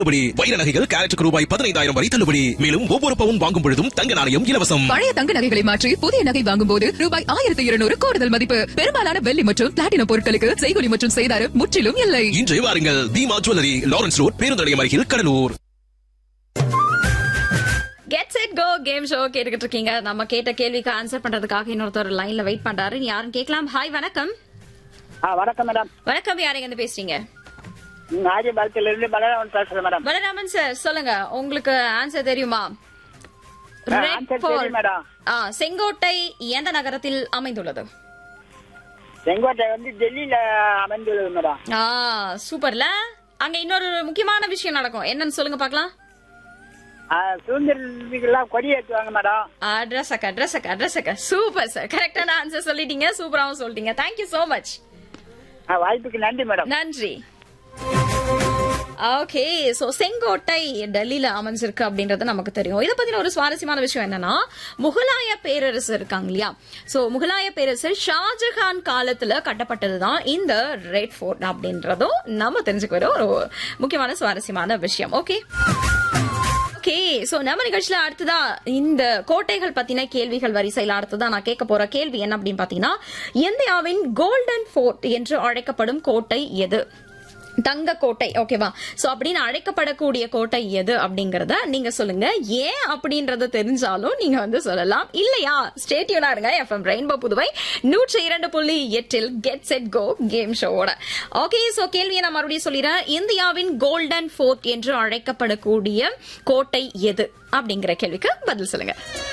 தள்ளுபடி வைர நகைகள் கேரட்டுக்கு ரூபாய் பதினைந்தாயிரம் வரை தள்ளுபடி மேலும் ஒவ்வொரு பவுன் வாங்கும் பொழுதும் தங்க நாணயம் இலவசம் பழைய தங்க நகைகளை மாற்றி புதிய நகை வாங்கும் போது ரூபாய் ஆயிரத்தி இருநூறு கூடுதல் மதிப்பு பெரும்பாலான வெள்ளி மற்றும் பிளாட்டினம் பொருட்களுக்கு செய்கொலி மற்றும் செய்தாரம் முற்றிலும் இல்லை இன்று வாருங்கள் தீமா ஜுவல்லரி லாரன்ஸ் ரோட் பேருந்து நிலையம் அருகில் Cuddalore get set go game show கேட்டுக்கிட்டு இருக்கீங்க நம்ம கேட்ட கேள்விக்கு ஆன்சர் பண்றதுக்காக இன்னொருத்தர் லைன்ல வெயிட் பண்றாரு யாரும் கேட்கலாம் ஹாய் வணக்கம் ஆ வணக்கம் மேடம் வணக்கம் யாருங்க இருந்து பேசுறீங்க ம், ஆரியபாளையத்துல இருந்து பலராமன் பேசுறேன் மேடம் பலராமன் சார் சொல்லுங்க உங்களுக்கு ஆன்சர் தெரியுமா ஆ, Red answer Fort. தெரியும் மேடம். ஆ, செங்கோட்டை எந்த நகரத்தில் அமைந்துள்ளது செங்கோட்டை வந்து டெல்லியில அமைந்துள்ளது மேடம் ஆ சூப்பர்ல அங்க இன்னொரு முக்கியமான விஷயம் நடக்கும் என்னன்னு சொல்லுங்க பார்க்கலாம் ஆ, சுதந்திரத்துக்கெல்லாம் கொடி ஏற்றுவாங்க மேடம் அட்ரஸ் அக்கா அட்ரஸ் அக்கா அட்ரஸ் அக்கா சூப்பர் சார் கரெக்டான ஆன்சர் சொல்லிட்டீங்க சூப்பராகவும் சொல்லிட்டீங்க தேங்க்யூ சோ மச் ஆ, வாய்ப்புக்கு நன்றி மேடம் நன்றி ஓகே சோ செங்கோட்டை டெல்லியில அமைஞ்சிருக்கு அப்படின்றது நமக்கு தெரியும் இதை பத்தின ஒரு சுவாரஸ்யமான விஷயம் என்னன்னா முகலாய பேரரசு இருக்காங்க இல்லையா சோ முகலாய பேரரசர் ஷாஜஹான் காலத்துல கட்டப்பட்டதுதான் இந்த ரெட் ஃபோர்ட் அப்படின்றதும் நம்ம தெரிஞ்சுக்க வர ஒரு முக்கியமான சுவாரஸ்யமான விஷயம் ஓகே ஓகே சோ நம்ம நிகழ்ச்சியில அடுத்ததா இந்த கோட்டைகள் பத்தின கேள்விகள் வரிசையில அடுத்ததா நான் கேட்க போற கேள்வி என்ன அப்படின்னு பாத்தீங்கன்னா இந்தியாவின் கோல்டன் ஃபோர்ட் என்று அழைக்கப்படும் கோட்டை எது தங்க கோட்டை ஓகேவா சோ அப்படின்னு அழைக்கப்படக்கூடிய கோட்டை எது அப்படிங்கறத நீங்க சொல்லுங்க ஏன் அப்படின்றத தெரிஞ்சாலும் நீங்க வந்து சொல்லலாம் இல்லையா ஸ்டேட்யூனா இருங்க எஃப்எம் ரெயின்போ புதுவை நூற்றி இரண்டு புள்ளி எட்டில் கெட் செட் கோ கேம் ஷோவோட ஓகே சோ கேள்வியை நான் மறுபடியும் சொல்லிடுறேன் இந்தியாவின் கோல்டன் ஃபோர்ட் என்று அழைக்கப்படக்கூடிய கோட்டை எது அப்படிங்கிற கேள்விக்கு பதில் சொல்லுங்க